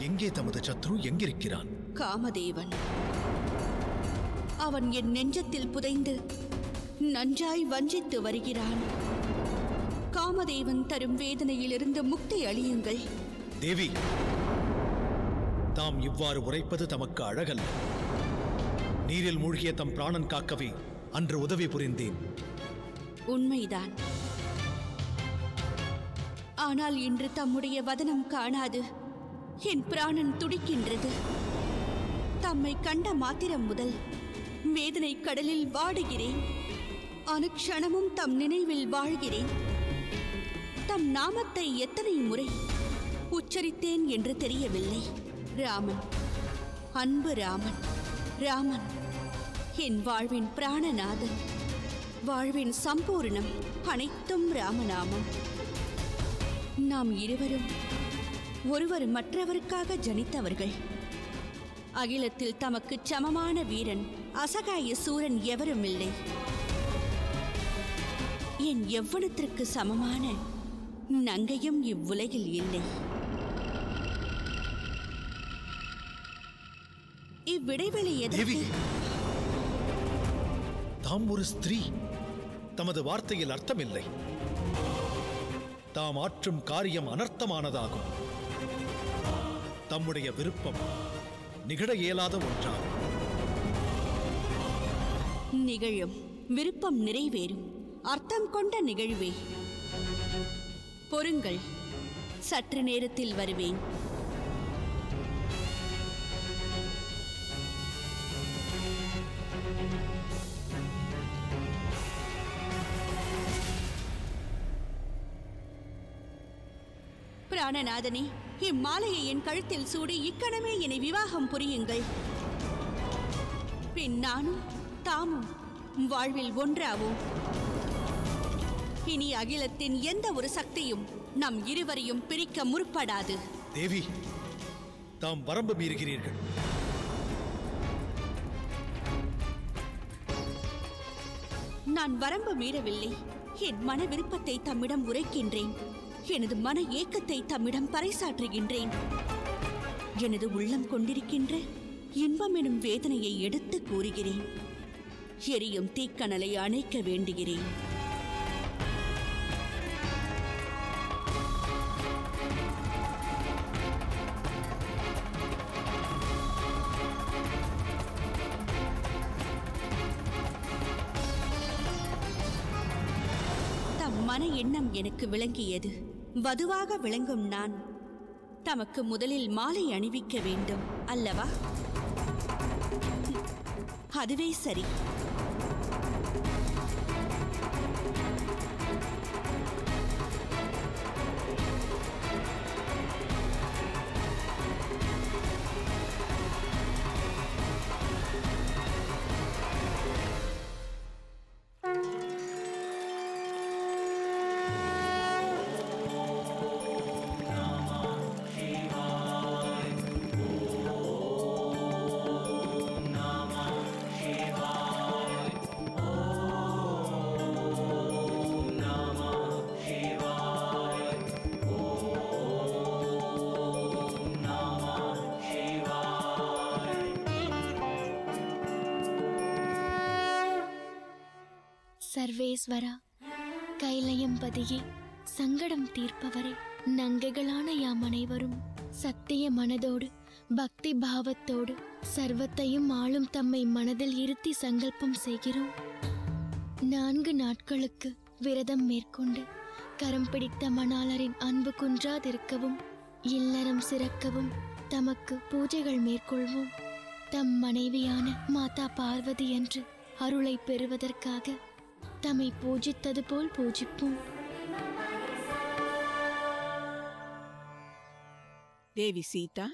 எங்கே தமது சத்ரு எங்கிருக்கிறான் காமதேவன் அவன் என் நெஞ்சத்தில் புதைந்து நன்றாய் வஞ்சித்து வருகிறான் காமதேவன் தரும் வேதனையிலிருந்து முக்தி அழியுங்கள் தேவி தாம் இவ்வாறு உரைப்பது தமக்கு அழகல்ல நீரில் மூழ்கிய தம் பிராணன் காக்கவே அன்று உதவி புரிந்தேன் உண்மைதான் ஆனால் இன்று தம்முடைய வதனம் காணாது என் பிராணன் துடிக்கின்றது தம்மை கண்ட மாத்திரம் முதல் வேதனை கடலில் வாடுகிறேன் அனுக்ஷணமும் தம் நினைவில் வாழ்கிறேன் தம் நாமத்தை எத்தனை முறை உச்சரித்தேன் என்று தெரியவில்லை ராமன் அன்பு ராமன் ராமன் என் வாழ்வின் பிராணநாதன் வாழ்வின் சம்பூர்ணம் அனைத்தும் ராமநாமம் நாம் இருவரும் ஒருவர் மற்றவருக்காக ஜனித்தவர்கள் அகிலத்தில் தமக்கு சமமான வீரன் அசகாய சூரன் எவரும் இல்லை என் எவ்வனத்திற்கு சமமான நங்கையும் இவ்வுலகில் இல்லை இவ்விடைவெளி தேவி எதற்கு தாம் ஒரு ஸ்திரீ தமது வார்த்தையில் அர்த்தமில்லை தாம் ஆற்றும் காரியம் அனர்த்தமானதாகும் தம்முடைய விருப்பம் நிகழ இயலாத ஒன்றாகும் நிகழும் விருப்பம் நிறைவேறும் அர்த்தம் கொண்ட நிகழ்வே பொறுங்கள் சற்று நேரத்தில் வருவேன் பிராணநாதனே இம்மாலையை என் கழுத்தில் சூடி இக்கணமே என்னை விவாகம் புரியுங்கள் பின் நானும் தாமும் வாழ்வில் ஒன்றாவோம் இனி அகிலத்தின் எந்த ஒரு சக்தியும் நம் இருவரையும் பிரிக்க முற்படாது தேவி தாம் வரம்பு மீறுகிறீர்கள் நான் வரம்பு மீறவில்லை என் மன விருப்பத்தை தம்மிடம் உரைக்கின்றேன் எனது மன ஏக்கத்தை தம்மிடம் பறைசாற்றுகின்றேன் எனது உள்ளம் கொண்டிருக்கின்ற இன்பம் எனும் வேதனையை எடுத்து கூறுகிறேன் எரியும் தீக்கனலை அணைக்க வேண்டுகிறேன் தம் மன எண்ணம் எனக்கு விளங்கியது வதுவாக விளங்கும் நான் தமக்கு முதலில் மாலை அணிவிக்க வேண்டும் அல்லவா அதுவே சரி சர்வேஸ்வரா கைலயம்பதியே சங்கடம் தீர்ப்பவரே நங்கைகளான யாம் அனைவரும் சத்திய மனதோடு பக்தி பாவத்தோடு சர்வத்தையும் ஆளும் தம்மை மனதில் இருத்தி சங்கல்பம் செய்கிறோம் நான்கு நாட்களுக்கு விரதம் மேற்கொண்டு கரம் பிடித்த மணாளரின் அன்பு குன்றாதிருக்கவும் இல்லறம் சிறக்கவும் தமக்கு பூஜைகள் மேற்கொள்வோம் தம் மனைவியான மாதா பார்வதி என்று அருளை பெறுவதற்காக தம்மை பூஜித்தது போல் பூஜிப்போம் தேவி சீதா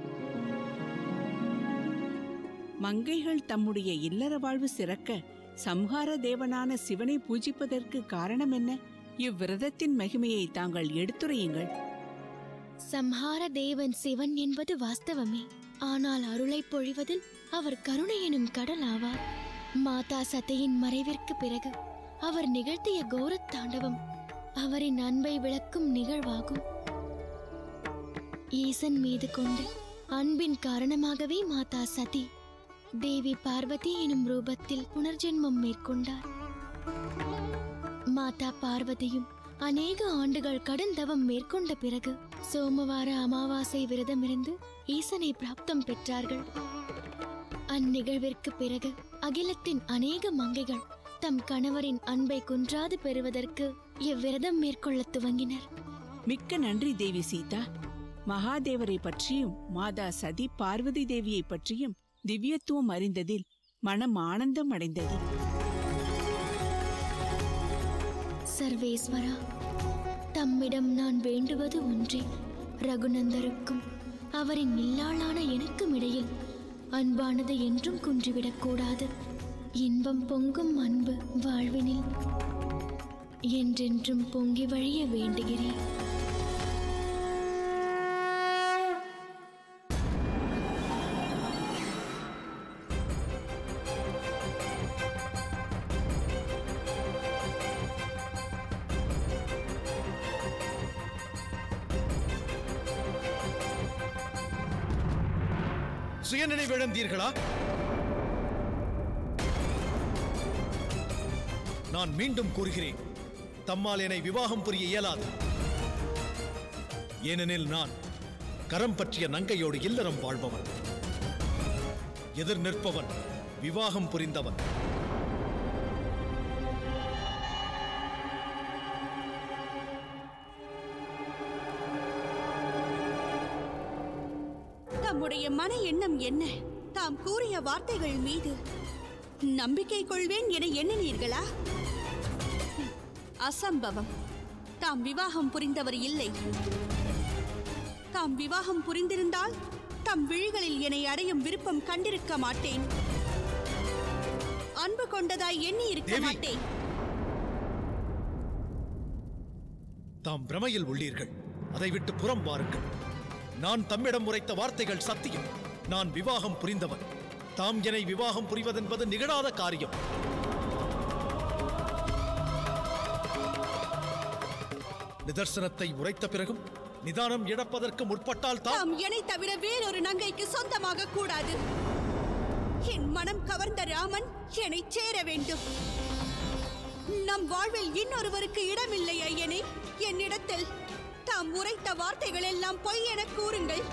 மங்கைகள் தம்முடைய இல்லற வாழ்வு சிறக்க சம்ஹார தேவனான சிவனை பூஜிப்பதற்கு காரணம் என்ன இவ்விரதத்தின் மகிமையை தாங்கள் எடுத்துரையுங்கள் சம்ஹார தேவன் சிவன் என்பது வாஸ்தவமே ஆனால் அருளை பொழிவதில் அவர் கருணை எனும் கடல் ஆவார் மாதா சதையின் மறைவிற்கு பிறகு அவர் நிகழ்த்திய கோரத் தாண்டவம் அவரின் அன்பை விளக்கும் நிகழ்வாகும் ஈசன் மீது கொண்டு அன்பின் காரணமாகவே மாதா சதி தேவி பார்வதி எனும் ரூபத்தில் புனர்ஜென்மம் மேற்கொண்டார் மாதா பார்வதியும் அநேக ஆண்டுகள் கடும் தவம் மேற்கொண்ட பிறகு சோமவார அமாவாசை விரதமிருந்து ஈசனை பிராப்தம் பெற்றார்கள் அந்நிகழ்விற்கு பிறகு அகிலத்தின் அநேக மங்கைகள் தம் கணவரின் அன்பை குன்றாது பெறுவதற்கு இவ்விரதம் மேற்கொள்ளத் துவங்கினர் மிக்க நன்றி தேவி சீதா மகாதேவரை பற்றியும் மாதா சதி பார்வதி தேவியை பற்றியும் திவ்யத்துவம் அறிந்ததில் மனம் ஆனந்தம் அடைந்தது சர்வேஸ்வரா தம்மிடம் நான் வேண்டுவது ஒன்றே ரகுநந்தருக்கும் அவரின் இல்லாளான எனக்கும் இடையில் அன்பானது என்றும் குன்றிவிடக்கூடாது இன்பம் பொங்கும் அன்பு வாழ்வினில் என்றென்றும் பொங்கி வழிய வேண்டுகிறேன் சுயநினைவிழந்தீர்களா நான் மீண்டும் கூறுகிறேன் தம்மால் என்னை விவாகம் புரிய இயலாது ஏனெனில் நான் கரம் பற்றிய நங்கையோடு இல்லறம் வாழ்பவன் எதிர் நிற்பவன் விவாகம் புரிந்தவன் தம்முடைய மன எண்ணம் என்ன தாம் கூறிய வார்த்தைகள் மீது நம்பிக்கை கொள்வேன் என எண்ணினீர்களா ஹம், அசம்பவம் தாம் விவாகம் புரிந்தவர் இல்லை தாம் விவாகம் புரிந்திருந்தால் தம் விழிகளில் என்னை அடையும் விருப்பம் கண்டிருக்க மாட்டேன் அன்பு கொண்டதாய் எண்ணி இருக்க தேவி! மாட்டேன் தாம் பிரமையில் உள்ளீர்கள் அதை விட்டு புறம் வாருங்கள் நான் தம்மிடம் உரைத்த வார்த்தைகள் சத்தியம் நான் விவாகம் புரிந்தவன் தாம் என்னை விவாகம் புரிவதென்பது நிகழாத காரியம் நிதர்சனத்தை உரைத்த பிறகும் நிதானம் இழப்பதற்கு முற்பட்டால் தாம் தாம் என்னை தவிர வேறொரு நங்கைக்கு சொந்தமாக கூடாது என் மனம் கவர்ந்த ராமன் என்னை சேர வேண்டும் நம் வாழ்வில் இன்னொருவருக்கு இடமில்லை ஐயனே என்னிடத்தில் தாம் உரைத்த வார்த்தைகள் எல்லாம் பொய் என கூறுங்கள்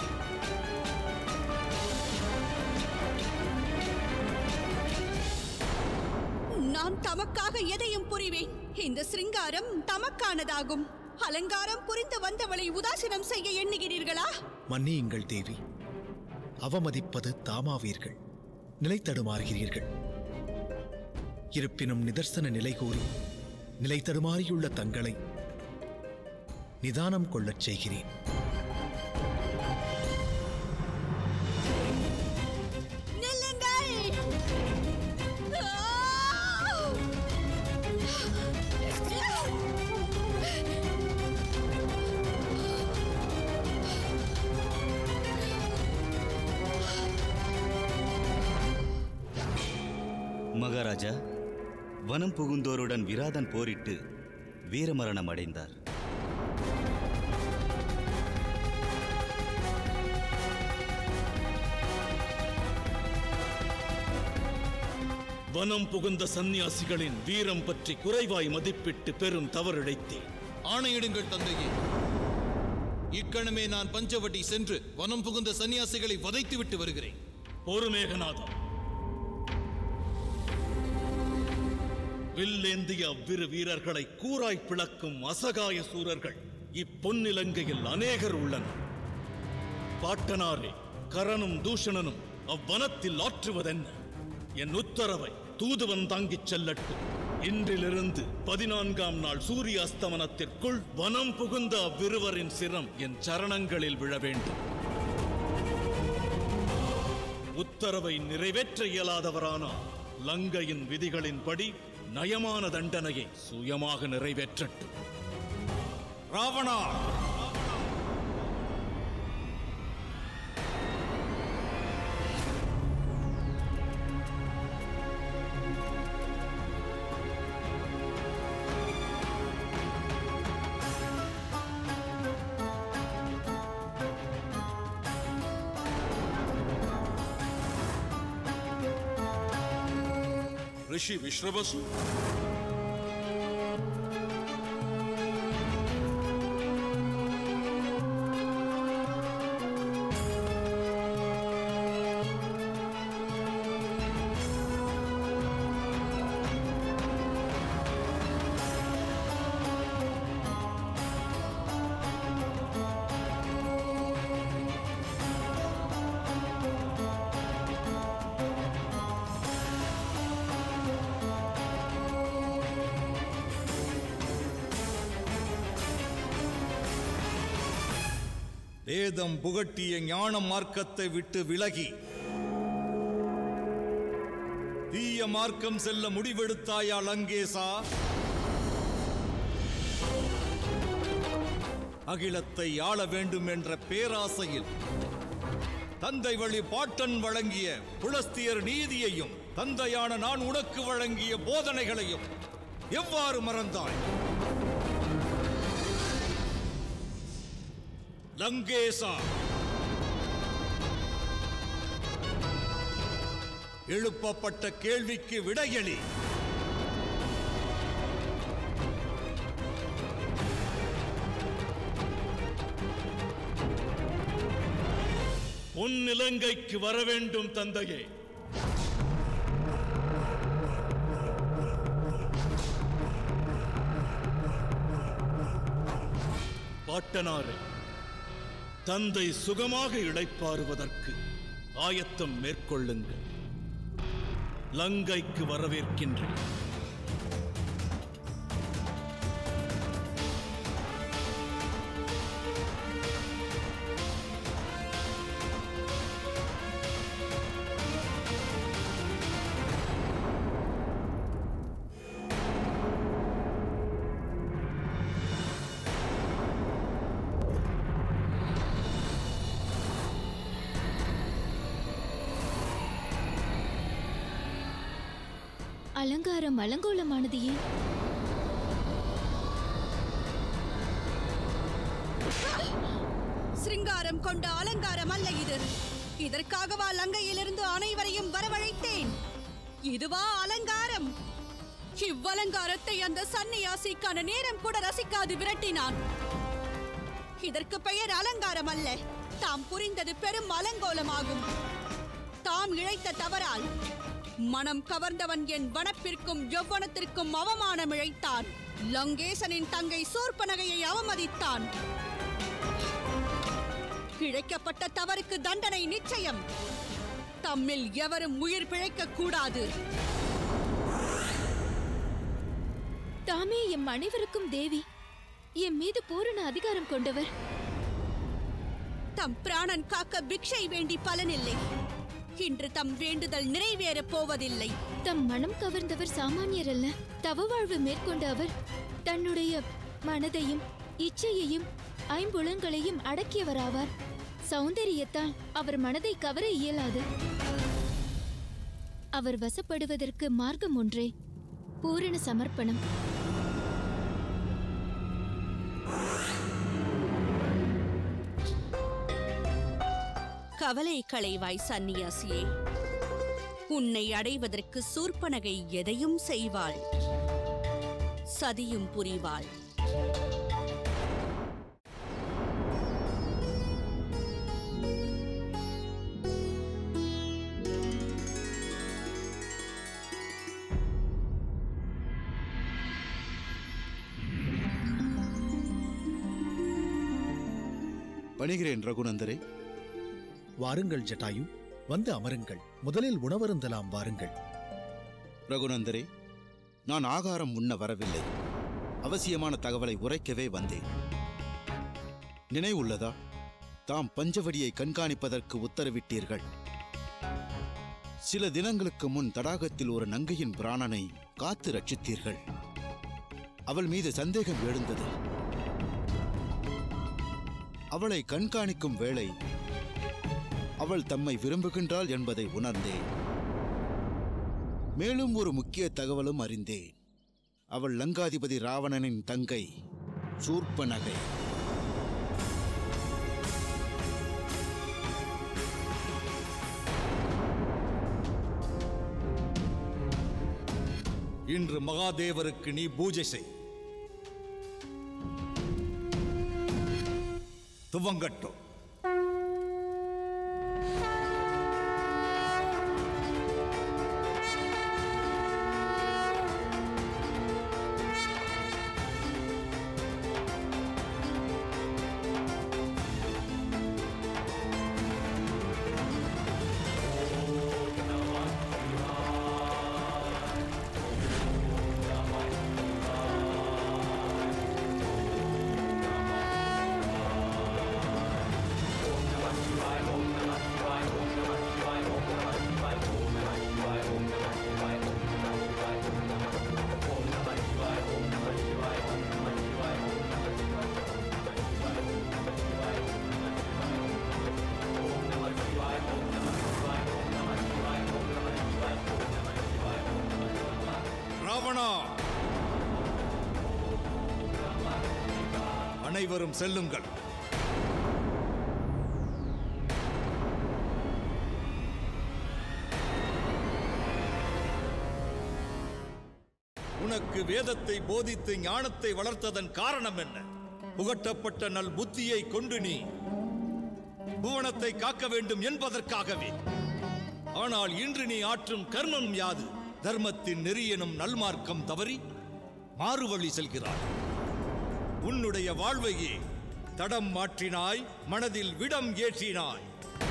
நான் தமக்காக எதையும் புரிவேன் இந்த சிருங்காரம் தமக்கானதாகும் அலங்காரம் புரிந்து வந்தவளை உதாசீனம் செய்ய எண்ணுகிறீர்களா மன்னியுங்கள் தேவி அவமதிப்பது தாமாவீர்கள் நிலை தடுமாறுகிறீர்கள் இருப்பினும் நிதர்சன நிலை கூறி நிலை தடுமாறியுள்ள தங்களை நிதானம் கொள்ளச் செய்கிறேன் நில்லுங்கள் மகாராஜா வனம் புகுந்தோருடன் விராதன் போரிட்டு வீரமரணம் அடைந்தார் வனம் புகுந்த சந்நியாசிகளின் வீரம் பற்றி குறைவாய் மதிப்பிட்டு பெரும் தவறிழைத்தேன் ஆணையிடுங்கள் தந்தையே இக்கணமே நான் பஞ்சவட்டி சென்று வனம் புகுந்த சன்னியாசிகளை வதைத்து விட்டு வருகிறேன் பொறுமேகநாதா வில்லேந்திய அவ்விரு வீரர்களை கூராய் பிளக்கும் அசகாய சூரர்கள் இப்பொன்னிலங்கையில் அநேகர் உள்ளனர் பாட்டனாரே கரனும் தூஷணனும் அவ்வனத்தில் ஆற்றுவதென்ன என் உத்தரவை தூதுவன் தாங்கிச் செல்லட்டும் இன்றிலிருந்து பதினான்காம் நாள் சூரிய அஸ்தமனத்திற்குள் வனம் புகுந்த அவ்விருவரின் சிரம் என் சரணங்களில் விழ வேண்டும் உத்தரவை நிறைவேற்ற இயலாதவரானால் லங்கையின் விதிகளின்படி நயமான தண்டனையை சுயமாக நிறைவேற்றட்டும் ராவணா ரிஷி விஸ்ரவசு வேதம் புகட்டிய ஞான மார்க்கத்தை விட்டு விலகி தீய மார்க்கம் செல்ல முடிவெடுத்தாயா லங்கேசா அகிலத்தை ஆள வேண்டும் என்ற பேராசையில் தந்தை வழி பாட்டன் வழங்கிய புலஸ்தியர் நீதியையும் தந்தையான நான் உனக்கு வழங்கிய போதனைகளையும் எவ்வாறு மறந்தாய் லங்கேசா எழுப்பப்பட்ட கேள்விக்கு விடையளி உன் இலங்கைக்கு வர வேண்டும் தந்தையே பாட்டனாரே தந்தை சுகமாக இளைப்பாறுவதற்கு ஆயத்தம் மேற்கொள்ளுங்கள் லங்கைக்கு வரவேற்கின்றேன் அலங்காரம் அலங்கோலமானது ஏன் சிருங்காரம் கொண்ட அலங்காரம் அல்ல இது இதற்காகவா லங்கையிலிருந்து அனைவரையும் வரவழைத்தேன் இதுவா அலங்காரம் இவ்வலங்காரத்தை அந்த சன்னியாசிக்கான நேரம் கூட ரசிக்காது விரட்டினான் இதற்கு பெயர் அலங்காரம் அல்ல தாம் புரிந்தது பெரும் அலங்கோலமாகும் தாம் இழைத்த தவறால் மனம் கவர்ந்தவன் என் வனப்பிற்கும் யௌவனத்திற்கும் அவமானம் இழைத்தான் லங்கேசனின் தங்கை சூர்பனகையை அவமதித்தான் இழைக்கப்பட்ட தவறுக்கு தண்டனை நிச்சயம் தம்மில் எவரும் உயிர் பிழைக்க கூடாது தாமே எம் அனைவருக்கும் தேவி என் மீது பூரண அதிகாரம் கொண்டவர் தம் பிராணன் காக்க பிக்ஷை வேண்டி பலனில்லை இன்று தம் வேண்டுதல் நிறைவேறப் போவதில்லை தம் மனம் கவர்ந்தவர் சாமானியர் அல்ல தவ வாழ்வு மேற்கொண்ட அவர் தன்னுடைய மனதையும் இச்சையையும் ஐம்புலங்களையும் அடக்கியவராவார் சௌந்தரியத்தால் அவர் மனதை கவர இயலாது அவர் வசப்படுவதற்கு மார்க்கம் ஒன்றே பூரண சமர்ப்பணம் கவலை களைவாய் சந்நியாசியே உன்னை அடைவதற்கு சூர்பனகை எதையும் செய்வாள் சதியும் புரிவாள் பணிகிறேன் ரகுநந்தரே வாருங்கள் ஜட்டாயு வந்து அமருங்கள் முதலில் உணவருந்தலாம் வாருங்கள் ரகுநந்தரே நான் ஆகாரம் உண்ண வரவில்லை அவசியமான தகவலை உரைக்கவே வந்தேன் நினைவுள்ளதா தாம் பஞ்சவடியை கண்காணிப்பதற்கு உத்தரவிட்டீர்கள் சில தினங்களுக்கு முன் தடாகத்தில் ஒரு நங்கையின் பிராணனை காத்து ரட்சித்தீர்கள் அவள் மீது சந்தேகம் எழுந்தது அவளை கண்காணிக்கும் வேளை அவள் தம்மை விரும்புகின்றாள் என்பதை உணர்ந்தேன் மேலும் ஒரு முக்கிய தகவலும் அறிந்தேன் அவள் லங்காதிபதி ராவணனின் தங்கை சூர்ப்பனகை இன்று மகாதேவருக்கு நீ பூஜை செய் துவங்கட்டும் ராவணா அனைவரும் செல்லுங்கள் உனக்கு வேதத்தை போதித்து ஞானத்தை வளர்த்ததன் காரணம் என்ன புகட்டப்பட்ட நல் புத்தியை கொண்டு நீ புவனத்தை காக்க வேண்டும் என்பதற்காகவே ஆனால் இன்று நீ ஆற்றும் கர்மம் யாது தர்மத்தின் நெறியெனும் நல்மார்க்கம் தவறி மாறுவழி செல்கிறாய் உன்னுடைய வாழ்வையே தடம் மாற்றினாய் மனதில் விடம் ஏற்றினாய்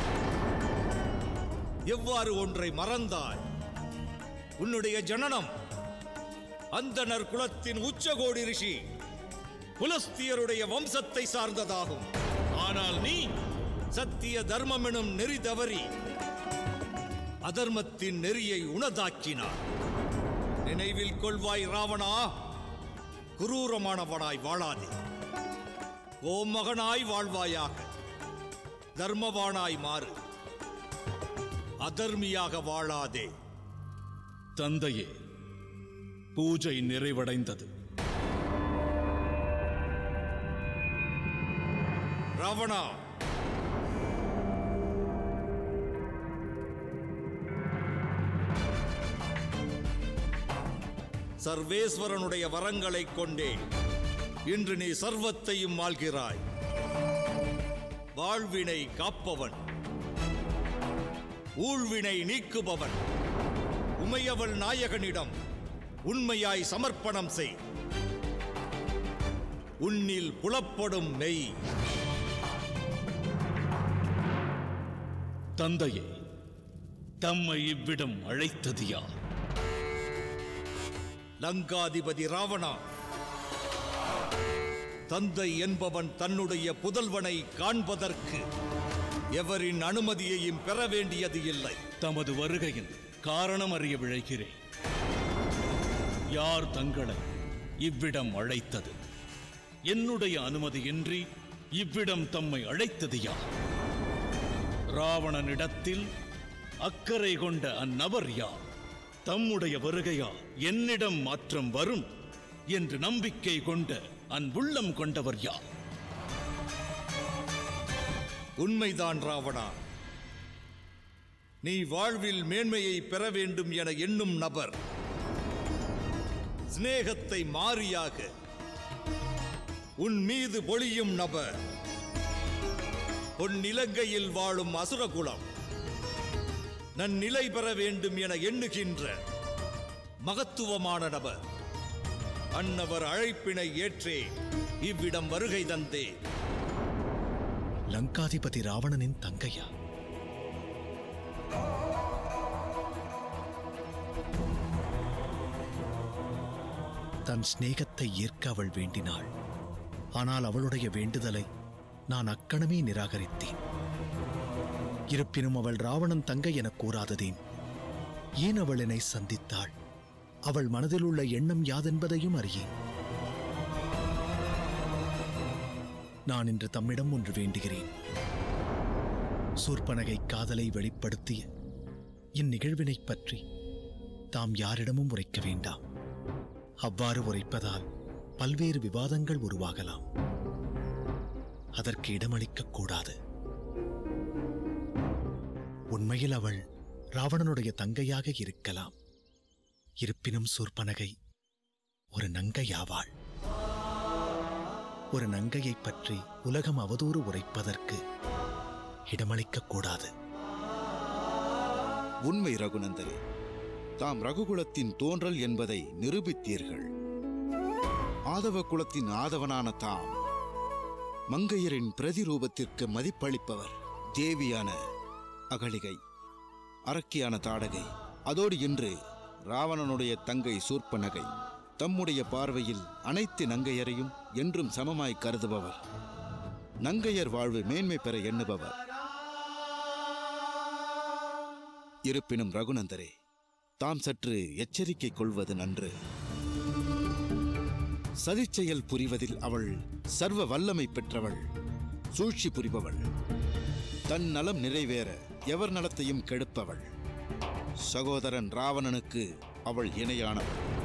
எவ்வாறு ஒன்றை மறந்தாய் உன்னுடைய ஜனனம் அந்தணர் குலத்தின் உச்சகோடி ரிஷி புலஸ்தியருடைய வம்சத்தை சார்ந்ததாகும் ஆனால் நீ சத்திய தர்மம் எனும் நெறி தவறி அதர்மத்தின் நெறியை உணதாக்கினார் நினைவில் கொள்வாய் ராவணா குரூரமானவனாய் வாழாதே கோமகனாய் வாழ்வாயாக தர்மவானாய் மாறு அதர்மியாக வாழாதே தந்தையே பூஜை நிறைவடைந்தது ராவணா சர்வேஸ்வரனுடைய வரங்களைக் கொண்டே இன்று நீ சர்வத்தையும் ஆள்கிறாய் வாழ்வினை காப்பவன் ஊழ்வினை நீக்குபவன் உமையவள் நாயகனிடம் உண்மையாய் சமர்ப்பணம் செய் உன்னில் புலப்படும் மெய் தந்தையே தம்மை இவ்விடம் அழைத்தது யார் லங்காதிபதி ராவணா தந்தை என்பவன் தன்னுடைய புதல்வனை காண்பதற்கு எவரின் அனுமதியையும் பெற வேண்டியது இல்லை தமது வருகையின் காரணம் அறிய விழைகிறேன் யார் தங்களை இவ்விடம் அழைத்தது என்னுடைய அனுமதியின்றி இவ்விடம் தம்மை அழைத்தது யார் ராவணனிடத்தில் அக்கறை கொண்ட அந்நபர் யார் தம்முடைய வருகையா என்னிடம் மாற்றம் வரும் என்று நம்பிக்கை கொண்ட அன்புள்ளம் கொண்டவர் யார் உண்மைதான் ராவணா நீ வாழ்வில் மேன்மையை பெற வேண்டும் என எண்ணும் நபர் சிநேகத்தை மாறியாக உன் மீது பொழியும் நபர் உன் நிலங்கையில் வாழும் அசுரகுலம் நன்னிலை பெற வேண்டும் என எண்ணுகின்ற மகத்துவமான நபர் அன்னவர் அழைப்பினை ஏற்றே இவ்விடம் வருகை தந்தே லங்காதிபதி ராவணனின் தங்கையா தன் சிநேகத்தை ஏற்க அவள் வேண்டினாள் ஆனால் அவளுடைய வேண்டுதலை நான் அக்கணமே நிராகரித்தேன் இருப்பினும் அவள் ராவணன் தங்கை எனக் கூறாததேன் ஏன் அவள் என்னை சந்தித்தாள் அவள் மனதில் உள்ள எண்ணம் யாதென்பதையும் அறியேன் நான் இன்று தம்மிடம் ஒன்று வேண்டுகிறேன் சூர்பனகை காதலை வெளிப்படுத்திய இந்நிகழ்வினைப் பற்றி தாம் யாரிடமும் உரைக்க வேண்டாம் அவ்வாறு உரைப்பதால் பல்வேறு விவாதங்கள் உருவாகலாம் அதற்கு இடமளிக்கக் கூடாது உண்மையில் அவள் ராவணனுடைய தங்கையாக இருக்கலாம் இருப்பினும் சூர்பனகை ஒரு நங்கையாவாள் ஒரு நங்கையைப் பற்றி உலகம் அவதூறு உரைப்பதற்கு இடமளிக்கக் கூடாது உண்மை ரகுநந்தரே தாம் ரகுகுலத்தின் தோன்றல் என்பதை நிரூபித்தீர்கள் ஆதவ குலத்தின் ஆதவனான தாம் மங்கையரின் பிரதிரூபத்திற்கு மதிப்பளிப்பவர் தேவியான அகலிகை அரக்கியான தாடகை அதோடு இன்று ராவணனுடைய தங்கை சூர்ப்பனகை தம்முடைய பார்வையில் அனைத்து நங்கையரையும் என்றும் சமமாய் கருதுபவர் நங்கையர் வாழ்வு மேன்மை பெற எண்ணுபவர் இருப்பினும் ரகுநந்தரே தாம் சற்று எச்சரிக்கை கொள்வது நன்று சதிச்செயல் புரிவதில் அவள் சர்வ வல்லமை பெற்றவள் சூழ்ச்சி புரிபவள் தன் நலம் நிறைவேற எவர் நலத்தையும் கெடுப்பவள் சகோதரன் ராவணனுக்கு அவள் இணையானவள்